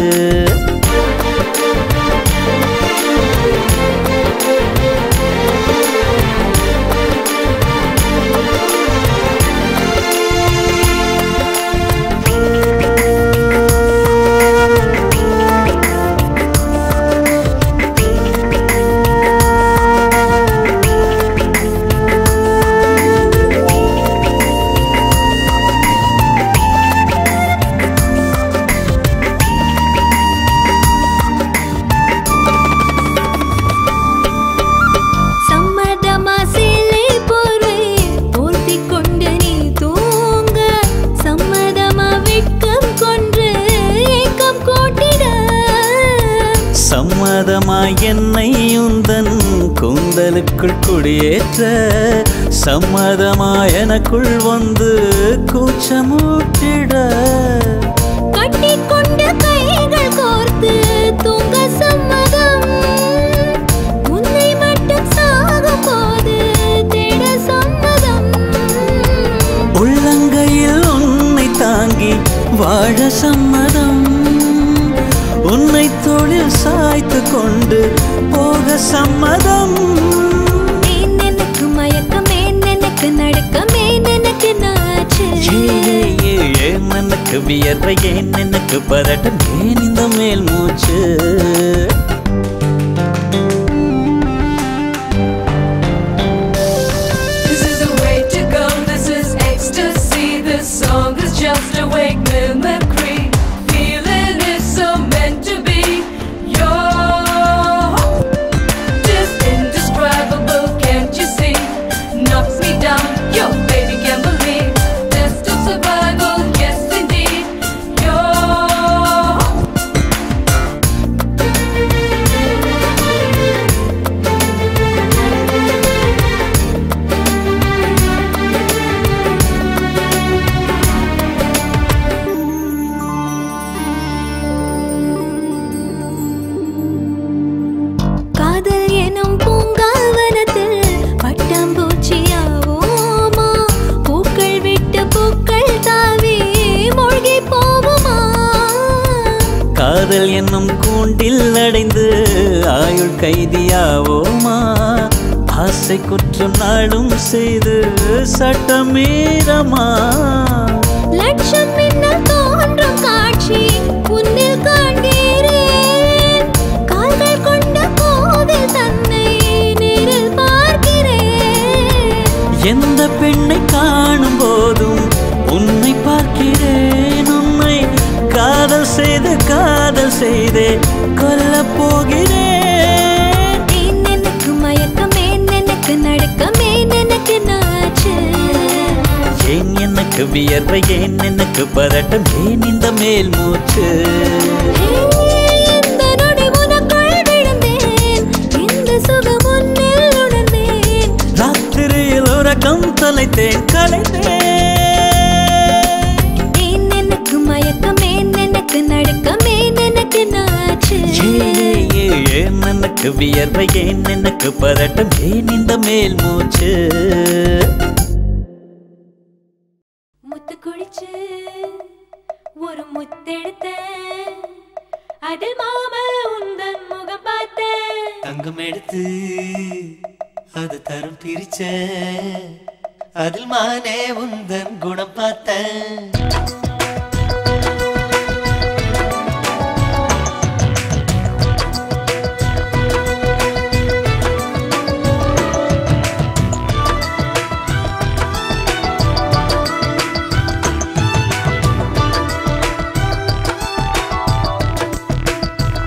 சம்மதமா சேலை போர்வை போர்த்திக் கொண்டு நீ தூங்க சம்மதமா வெட்கம் கொன்று ஏக்கம் கூட்டிட சம்மதமாய் என்னை உந்தன் கூந்தலுக்குள் குடியேற்ற சம்மதமாய் எனக்குள் வந்து கூச்சமூட்டிட கட்டிக்கொண்ட கைகள் கோர்த்து தூங்க சம்மதம் உன்னை மட்டும் சாகும் போது தேட சம்மதம் உள்ளங்கையில் உன்னை தாங்கி வாழ சம்மதம் உன்னை தொழில் சாய்த்து கொண்டு போக சம்மதம் ஏன் எனக்கு மயக்கம் ஏன் எனக்கு நடுக்கம் ஏன் எனக்கு நாச்சு ஏ, ஏ, ஏன் எனக்கு வியர்வை ஏன் எனக்கு பதட்டம் ஏன் இந்த மேல் மூச்சு This is the way to go, this is ecstasy. This song is just a wake mimicry. Feeling is so meant to be. You're just indescribable, can't you see? Knocks me down, your baby can't believe. Test of survival, yes indeed. You're காதல் எனும் பூங்காவனத்தில் பட்டாம்பூச்சியாவோமா பூக்கள் விட்டு பூக்கள் தாவி மூழ்கி போவோமா காதல் என்னும் கூண்டில் அடைந்து ஆயுள் கைதியாவோமா ஆசை குற்றம் நாளும் செய்து சட்டமீறமா லட்சம் மின்னல் தோன்றும் காட்சி உன்னில் காண்கிறேன் கால்கள் கொண்ட கோவில் தன்னை நேரில் பார்க்கிறேன் எந்த பெண்ணை காணும் போதும் உன்னை பார்க்கிறேன் உன்னை காதல் செய்து காதல் செய்தே கொல்லப் போகிறேன் ஏன் எனக்கு மயக்கம் ஏன் எனக்கு நடுக்கம் ஏன் எனக்கு நாச்சு ஏன் எனக்கு வியர்வை ஏன் எனக்கு பதட்டம் ஏன் இந்த மேல் மூச்சு ஹே, இந்த நொடி உனக்குள் விழுந்தேன் இந்த சுகம் உன்னில் உணர்ந்தேன் ராத்திரியில் உறக்கம் தொலைத்தேன் கலைந்தேன் ஏன் எனக்கு மயக்கம் ஏன் எனக்கு நடுக்கம் ஏன் எனக்கு நாச்சு ஏ, ஏ, ஏன் எனக்கு வியர்வை ஏன் எனக்கு பதட்டம் ஏன் இந்த மேல் மூச்சு முத்து குளிச்சு ஒரு முத்தெடுத்த அதில் மாம உந்தன் முகம் பார்த்தேன் தங்கம் எடுத்து அது தரும் பிரிச்ச அதில் மானே உந்தன் குணம் பார்த்தேன்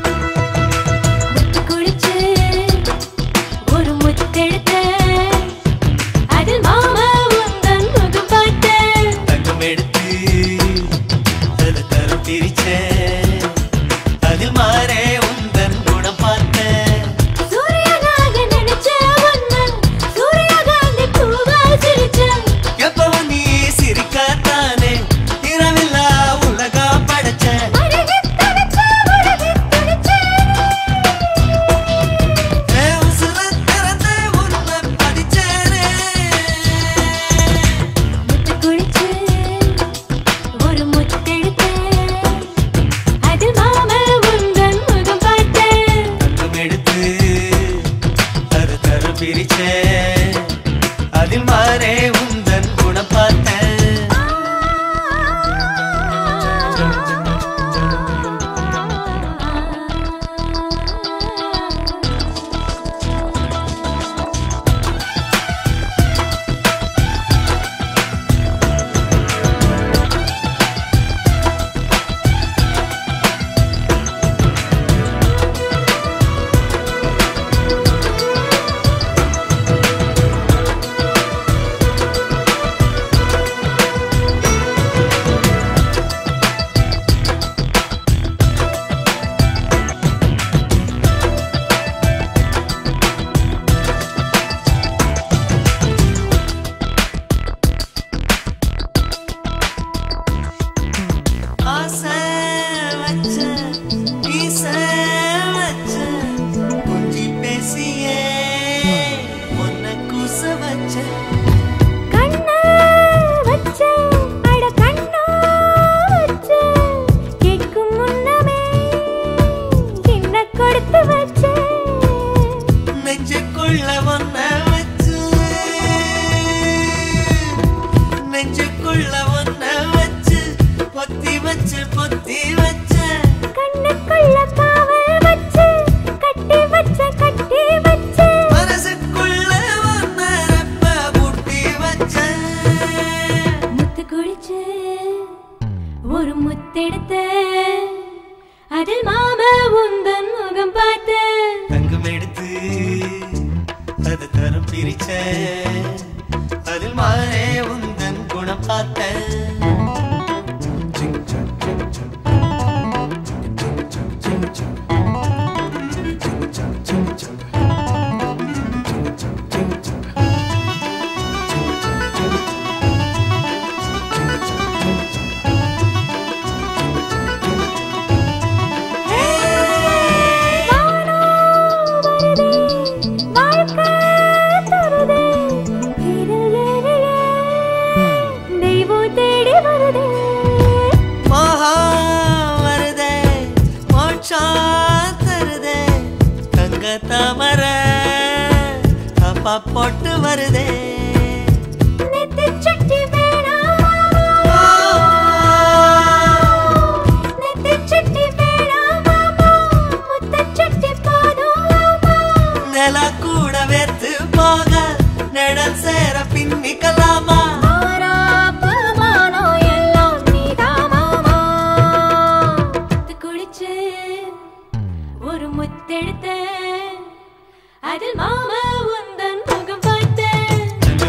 முத்து குளிச்சு ஒரு முத்தெடுத்த நெஞ்சுக்குள்ள ஒன்ன வச்சு பொத்தி வச்சு பொத்தி வச்ச கண்ணுக்குள்ள காவல் வச்சு கட்டி வச்ச கட்டி வச்ச மனசுக்குள்ள ஒன்ன ரெப்ப பூட்டி வச்ச முத்து குடிச்சு ஒரு முத்தெடுத்த அதில் மாம உந்தன் முகம் பார்த்து தங்கம் எடுத்து அது தரம் பிரிச்ச அதில் மாறே உந்தன் குணம் பார்த்த வானோ வருதே வாழ்க்கை தருதே வீரல் ஏறியே தெய்வம் தேடி வருதே மோகா வருதே மோட்சம் தருதே தங்க தாமர அப்பா போட்டு வருதே நெத்திச் சுட்டி வேணாமா நெத்திச் சுட்டி வேணாமா முத்தச் சுட்டி போதுமா நில கூட வேர்த்து போக நிழல் சேர பின்னிக்கலாமா ஆராப்பமானோ எல்லாம் நீதாமாமா முத்து குடிச்சு ஒரு முத்தெடுத்த அதில் மாமா உந்தன் முகம் பார்த்தேன்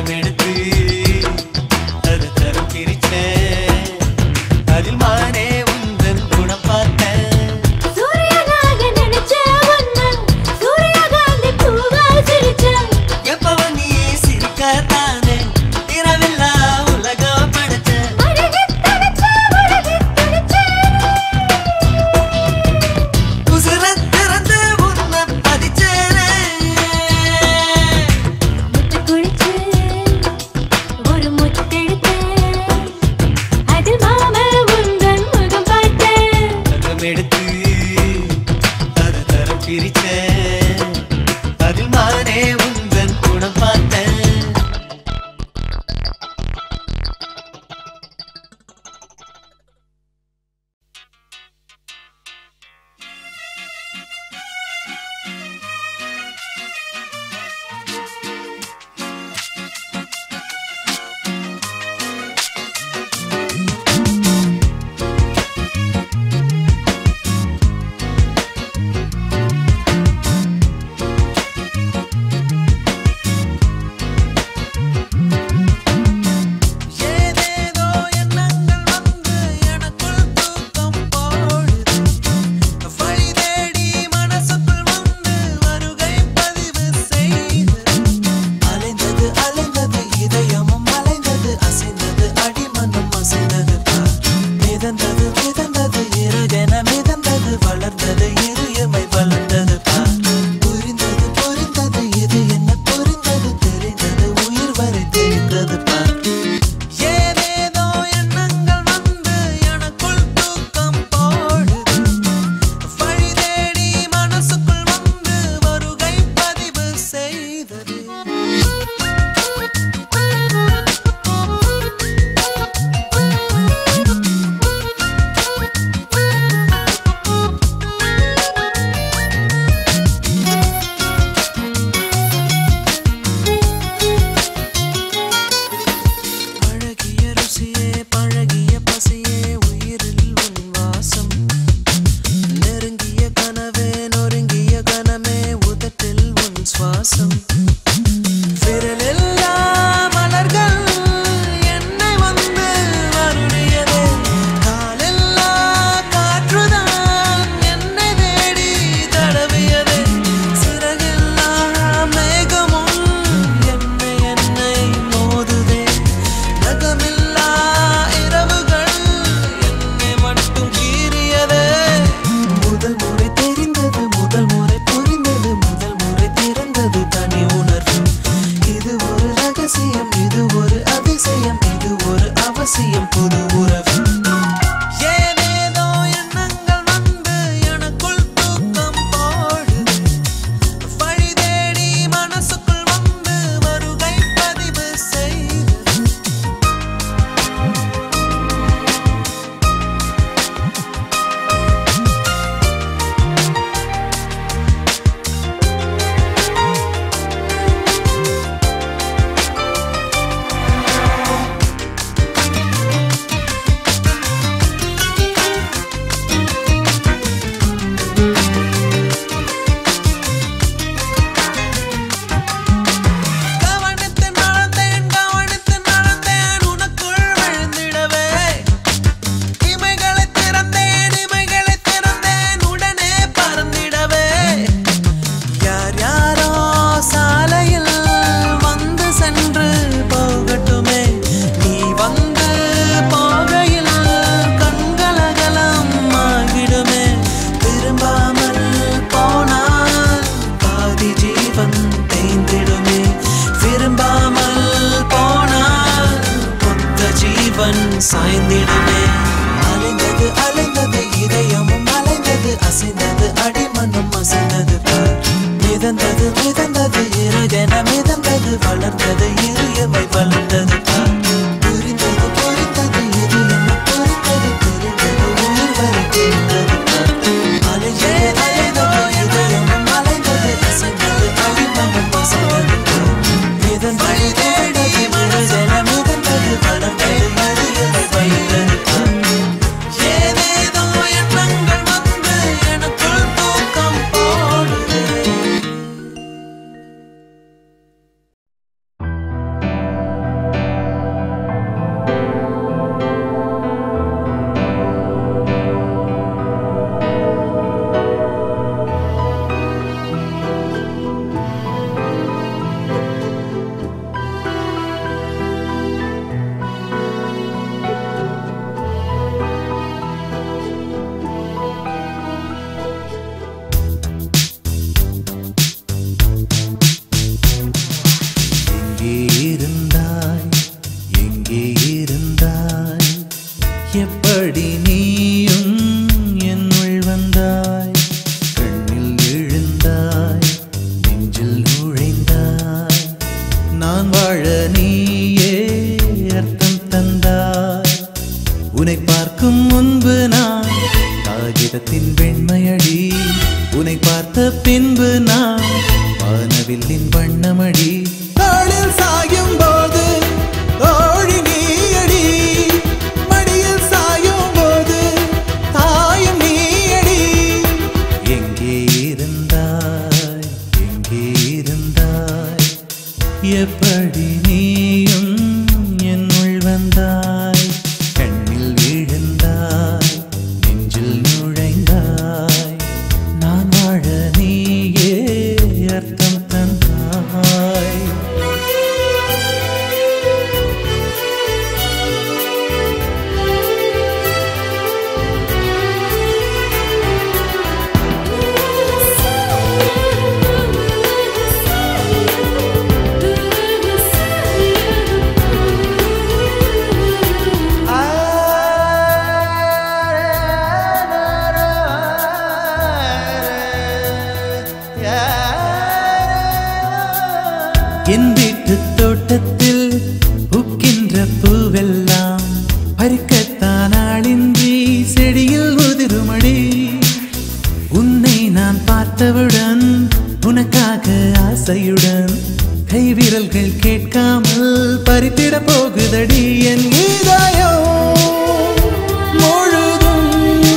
அவன் சாய்ந்திடவே அலைந்தது அலைந்தது இதயமும் அலைந்தது அசைந்தது அடிமண்ணும் அசைந்தது பார் மிதந்தது மிதந்தது இருகென மிதந்தது வளர்ந்தது இரு எவை வளர்ந்தது பார் புரிந்தது புரிந்தது இது என்ன புரிந்தது தெரிந்தது உயிர் வரை தெரிந்தது பார் அலைந்தது அலைந்தது இதயமும் அலைந்தது அசைந்தது அடிமண்ணும் அசைந்தது பார் மிதந்தது மிதந்தது இருகென மிதந்தது வளர்ந்தது இரு எவை வளர்ந்தது பார் ஏதேதோ எண்ணங்கள் வந்து எனக்குள் தூக்கம் போடுதே எங்கே இருந்தாய் எங்கே இருந்தாய் எப்படி நீயும் என்னுள் வந்தாய் கண்ணில் விழுந்தாய் நெஞ்சில் நுழைந்தாய் நான் வாழ நீயே அர்த்தம் தந்தாய் உன்னை பார்க்கும் முன்பு நான் காகிதத்தின் வெண்மையடி உன்னை பார்த்த பின்பு நான் வானவில்லின் வண்ணமடி நாளில் சாயும் போது தோழி நீயடி மடியில் சாயும் போது தாயும் நீயடி எங்கே இருந்தாய் எங்கே இருந்தாய் எப்படி நீயும் என்னுள் வந்தாய் கண்ணில் விழுந்தாய் நெஞ்சில் நுழைந்தாய் நான் வாழ நீயே அர்த்தம் தந்தாய் என் வீட்டு தோட்டத்தில் பூக்கின்ற பூவெல்லாம் பறிக்கத்தான் ஆளின்றி செடியில் உதிருமடி உன்னை நான் பார்த்தவுடன் உனக்காக ஆசையுடன் கைவிரல்கள் கேட்காமல் பறித்திட போகுதடி என் இதயம் முழுதும்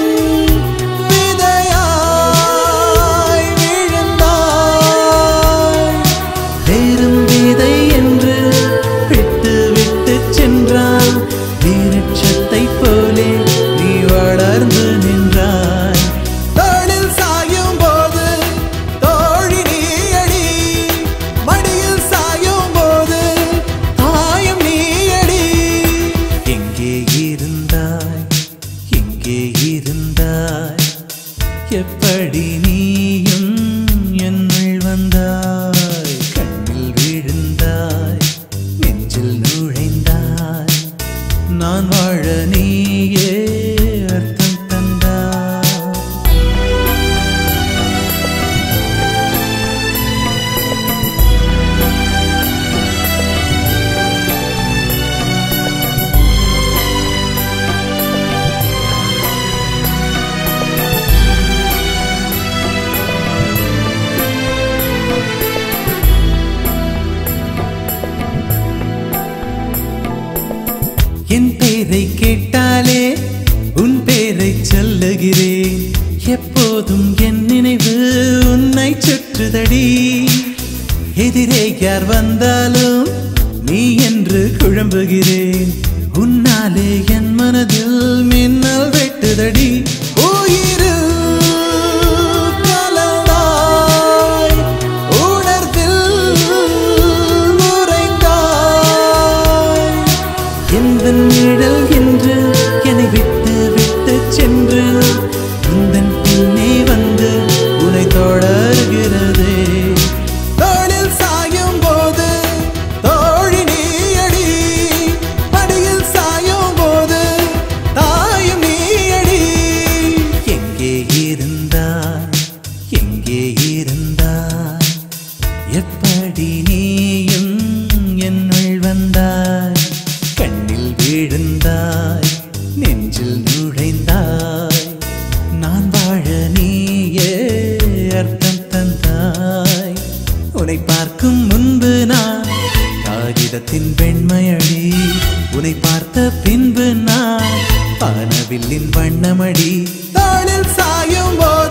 விதையாய் விழுந்தாய் வேறும் விதை என்று விட்டு விட்டு சென்றாய் வீரட்சத்தை போலே நீ வளர்ந்து நின்றாய் தோளில் சாயும் போது தோழி நீயடி மடியில் சாயும் போது தாயும் நீயடி எங்கே இருந்தாய் எங்கே இருந்தாய் எப்படி நீயும் என்னுள் வந்தாய் கண்ணில் விழுந்தாய் நெஞ்சில் நுழைந்தாய் நான் வாழ நீயே அர்த்தம் தந்தாய் என் பேரை கேட்டாலே உன் பேரை சொல்லுகிறேன் எப்போதும் என் நினைவு உன்னை சுற்றுதடி எதிரே யார் வந்தாலும் நீ என்று குழம்புகிறேன் உன்னாலே என் மனதில் மின்னல் வெட்டுதடி உயிரில் கலந்தாய் உணர்வில் உறைந்தாய் எந்த நிழல் என்று என்னை விட்டு விட்டு சென்று உந்தன் பின்னே வந்து உன்னை தொடர்கிறதே தோளில் சாயும் போது தோழி நீயடி மடியில் சாயும் போது விழுந்தாய் நெஞ்சில் நுழைந்தாய் நான் வாழ நீயே அர்த்தம் தந்தாய் உன்னை பார்க்கும் முன்பு நான் காகிதத்தின் வெண்மையடி உன்னை பார்த்த பின்பு நான் பானவில்லின் வண்ணமடி தாளில் சாயும் போது